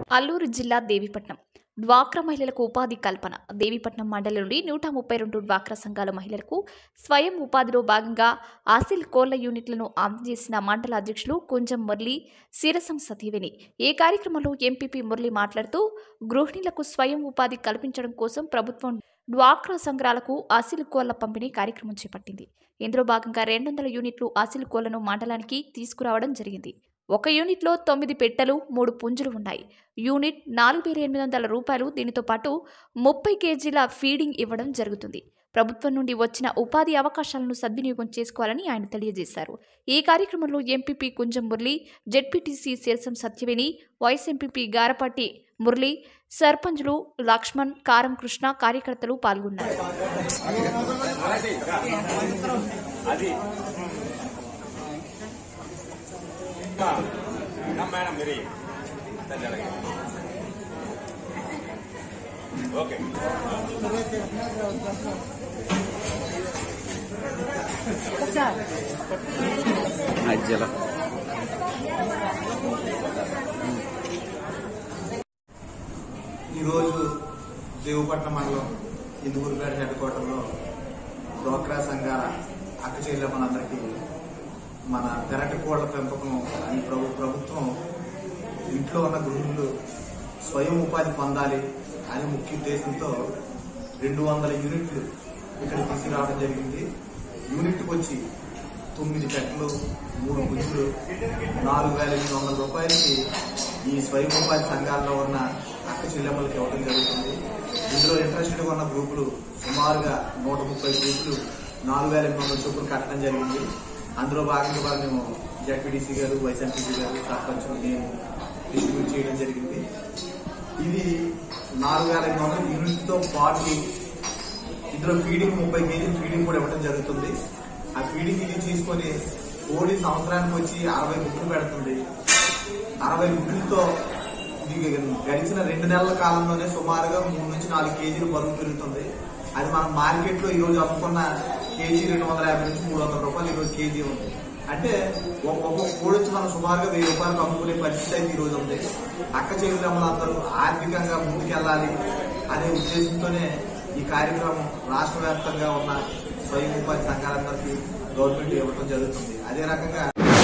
అల్లూరు జిల్లా దేవీపట్నం డ్వాక్రా మహిళలకు ఉపాధి కల్పన దేవీపట్నం మండలి నుండి నూట ముప్పై రెండు డ్వాక్రా సంఘాల మహిళలకు స్వయం ఉపాధిలో భాగంగా ఆసిల్ కోళ్ల యూనిట్లను అందజేసిన మండల అధ్యక్షులు కుంజం మురళి శిరసం సతీవేని ఈ కార్యక్రమంలో ఎంపీపీ మురళి మాట్లాడుతూ గృహిణులకు స్వయం ఉపాధి కల్పించడం కోసం ప్రభుత్వం డ్వాక్రా సంఘాలకు ఆసిల్ కోళ్ల పంపిణీ కార్యక్రమం చేపట్టింది ఇందులో భాగంగా రెండు వందల యూనిట్లు ఆసిల్ కోళ్లను మండలానికి తీసుకురావడం జరిగింది ఒక యూనిట్లో తొమ్మిది పెట్టెలు మూడు పుంజులు ఉన్నాయి యూనిట్ నాలుగు వేల ఎనిమిది వందల రూపాయలు దీనితో పాటు ముప్పై కేజీల ఫీడింగ్ ఇవ్వడం జరుగుతుంది ప్రభుత్వం నుండి వచ్చిన ఉపాధి అవకాశాలను సద్వినియోగం చేసుకోవాలని ఆయన తెలియజేశారు ఈ కార్యక్రమంలో MPP Kunjam Murali ZPTC Sirasam Satyaveni vice MPP Garapati Murali సర్పంచులు లక్ష్మణ్ కారం కృష్ణ కార్యకర్తలు పాల్గొన్నారు మేడం మీరు ఓకే మధ్యలో ఈరోజు దేవపట్నం మండలం ఇందుకూరుపేట హెడ్ క్వార్టర్లో డ్వాక్రా సంఘాల అక్క చెల్లెమ్మలందరికీ మన పెరటి కోళ్ల పెంపకం ఈ ప్రభు ప్రభుత్వం ఇంట్లో ఉన్న గృహిణులు స్వయం ఉపాధి పొందాలి అని ముఖ్య ఉద్దేశంతో రెండు వందల యూనిట్లు ఇక్కడ తీసుకురావడం జరిగింది యూనిట్కి వచ్చి తొమ్మిది పెట్టలు మూడు గుజ్జులు నాలుగు వేల ఎనిమిది వందల రూపాయలకి ఈ స్వయం ఉపాధి సంఘాల్లో ఉన్న అక్క చెల్లెమ్మలకి ఇవ్వడం జరుగుతుంది ఇందులో ఇంట్రెస్టెడ్గా ఉన్న గ్రూపులు సుమారుగా నూట ముప్పై గ్రూపులు నాలుగు వేల ఎనిమిది వందల చొప్పులు కట్టడం జరిగింది అందులో భాగంగా కూడా మేము జడ్పీడీసీ గారు వైఎస్ఆర్పీసీ గారు సర్పంచ్ నేను డిస్ట్రిబ్యూట్ చేయడం జరిగింది ఇది నాలుగు వేల ఎనిమిది వందల యూనిట్తో పాటు ఇందులో ఫీడింగ్ ముప్పై కేజీలు ఫీడింగ్ కూడా ఇవ్వడం జరుగుతుంది ఆ ఫీడింగ్ ఇది తీసుకొని కోడి సంవత్సరానికి వచ్చి అరవై గుడ్లు పెడుతుంది అరవై గుడ్లతో ఇది గడిచిన రెండు నెలల కాలంలోనే సుమారుగా మూడు నుంచి నాలుగు కేజీలు బరువు పెరుగుతుంది అది మనం మార్కెట్ లో ఈ రోజు అమ్ముకున్న కేజీ రెండు వందల యాభై నుంచి మూడు వందల రూపాయలు ఈ రోజు కేజీ ఉంది అంటే ఒక ఒక్కొక్క కోడి వచ్చి మనం సుమారుగా వెయ్యి రూపాయలకు అమ్ముకునే పరిస్థితి అయితే ఈ రోజు ఉంది అక్క చెల్లెమ్మలందరూ ఆర్థికంగా ముందుకెళ్ళాలి అనే ఉద్దేశంతోనే ఈ కార్యక్రమం రాష్ట్ర వ్యాప్తంగా ఉన్న స్వయం ఉపాధి సంఘాలందరికీ గవర్నమెంట్ ఇవ్వడం జరుగుతుంది అదే రకంగా